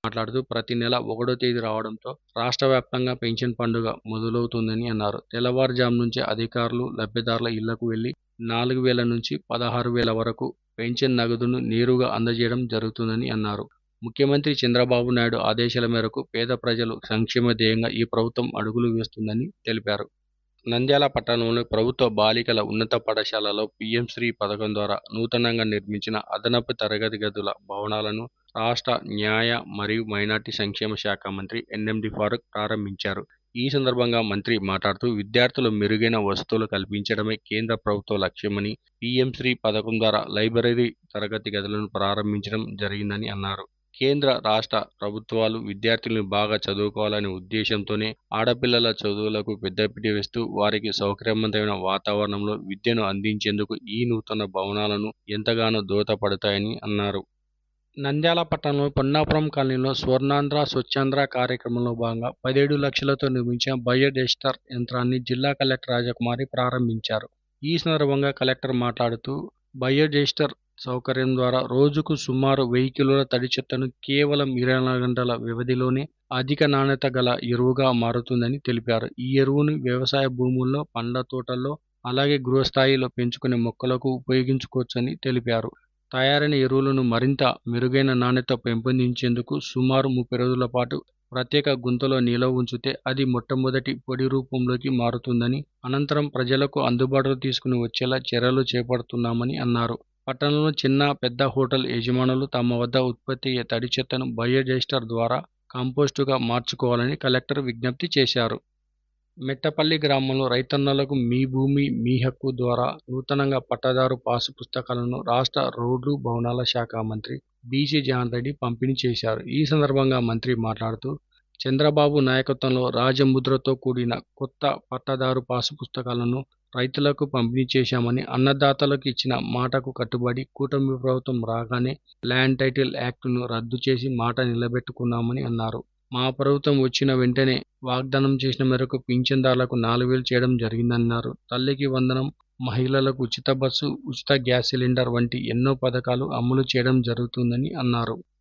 మాట్లాడుతూ ప్రతి నెల ఒకటో తేదీ రావడంతో రాష్ట్ర వ్యాప్తంగా పెన్షన్ పండుగ మొదలవుతుందని అన్నారు తెల్లవారుజాము నుంచే అధికారులు లబ్ధిదారుల ఇళ్లకు వెళ్లి నాలుగు వేల నుంచి పదహారు వేల వరకు పెన్షన్ నగదును నేరుగా అందజేయడం జరుగుతుందని అన్నారు ముఖ్యమంత్రి చంద్రబాబు నాయుడు ఆదేశాల మేరకు పేద ప్రజలు సంక్షేమ ధ్యేయంగా ఈ ప్రభుత్వం అడుగులు వేస్తుందని తెలిపారు నంద్యాల పట్టణంలోని ప్రభుత్వ బాలికల ఉన్నత పాఠశాలలో పీఎం శ్రీ పథకం ద్వారా నూతనంగా నిర్మించిన అదనపు తరగతి గదుల భవనాలను రాష్ట్ర న్యాయ మరియు మైనార్టీ సంక్షేమ శాఖ మంత్రి ఎన్ఎండి ఫారూక్ ప్రారంభించారు ఈ సందర్భంగా మంత్రి మాట్లాడుతూ విద్యార్థులు మెరుగైన వసతులు కల్పించడమే కేంద్ర ప్రభుత్వ లక్ష్యమని పీఎం శ్రీ పథకం ద్వారా లైబ్రరీ తరగతి గదులను ప్రారంభించడం జరిగిందని అన్నారు కేంద్ర రాష్ట్ర ప్రభుత్వాలు విద్యార్థులను బాగా చదువుకోవాలనే ఉద్దేశంతోనే ఆడపిల్లల చదువులకు పెద్దపీట వేస్తూ వారికి సౌకర్యవంతమైన వాతావరణంలో విద్యను అందించేందుకు ఈ నూతన భవనాలను ఎంతగానో దోహదపడతాయని అన్నారు నంద్యాల పట్టణంలో పొన్నాపురం కాలనీలో స్వర్ణాంధ్ర స్వచ్ఛాంధ్ర కార్యక్రమంలో భాగంగా పదిహేడు లక్షలతో నిర్మించిన బయోడెస్టర్ యంత్రాన్ని జిల్లా కలెక్టర్ రాజకుమారి ప్రారంభించారు ఈ సందర్భంగా కలెక్టర్ మాట్లాడుతూ బయోడెస్టర్ సౌకర్యం ద్వారా రోజుకు సుమారు వెయ్యి కిలోల తడి చెత్తను కేవలం ఇరవై నాలుగు గంటల వ్యవధిలోనే అధిక నాణ్యత గల ఎరువుగా మారుతుందని తెలిపారు ఈ ఎరువును వ్యవసాయ భూముల్లో పండ్ల తోటల్లో అలాగే గృహస్థాయిలో పెంచుకునే మొక్కలకు ఉపయోగించుకోవచ్చని తెలిపారు తయారైన ఎరువులను మరింత మెరుగైన నాణ్యత పెంపొందించేందుకు సుమారు ముప్పై రోజుల పాటు ప్రత్యేక గుంతలో నిల్వ ఉంచితే అది మొట్టమొదటి పొడి రూపంలోకి మారుతుందని అనంతరం ప్రజలకు అందుబాటులో తీసుకుని వచ్చేలా చర్యలు చేపడుతున్నామని అన్నారు పట్టణంలో చిన్న పెద్ద హోటల్ యజమానులు తమ వద్ద ఉత్పత్తి అయ్యే తడి చెత్తను బయోడైస్టర్ ద్వారా కంపోస్టుగా మార్చుకోవాలని కలెక్టర్ విజ్ఞప్తి చేశారు మెట్టపల్లి గ్రామంలో రైతన్నలకు మీ భూమి మీ హక్కు ద్వారా నూతనంగా పట్టాదారు పాసు పుస్తకాలను రాష్ట్ర రోడ్లు భవనాల శాఖ మంత్రి బీసీ జగన్ రెడ్డి పంపిణీ చేశారు ఈ సందర్భంగా మంత్రి మాట్లాడుతూ చంద్రబాబు నాయకత్వంలో రాజముద్రతో కూడిన కొత్త పట్టాదారు పాసు పుస్తకాలను రైతులకు పంపిణీ చేశామని అన్నదాతలకు ఇచ్చిన మాటకు కట్టుబడి కూటమి ప్రభుత్వం రాగానే ల్యాండ్ టైటిల్ యాక్టును రద్దు చేసి మాట నిలబెట్టుకున్నామని అన్నారు మా ప్రభుత్వం వచ్చిన వెంటనే వాగ్దానం చేసిన మేరకు పింఛన్దారులకు నాలుగు వేలు చేయడం జరిగిందన్నారు తల్లికి వందనం మహిళలకు ఉచిత బస్సు ఉచిత గ్యాస్ సిలిండర్ వంటి ఎన్నో పథకాలు అమలు చేయడం జరుగుతుందని అన్నారు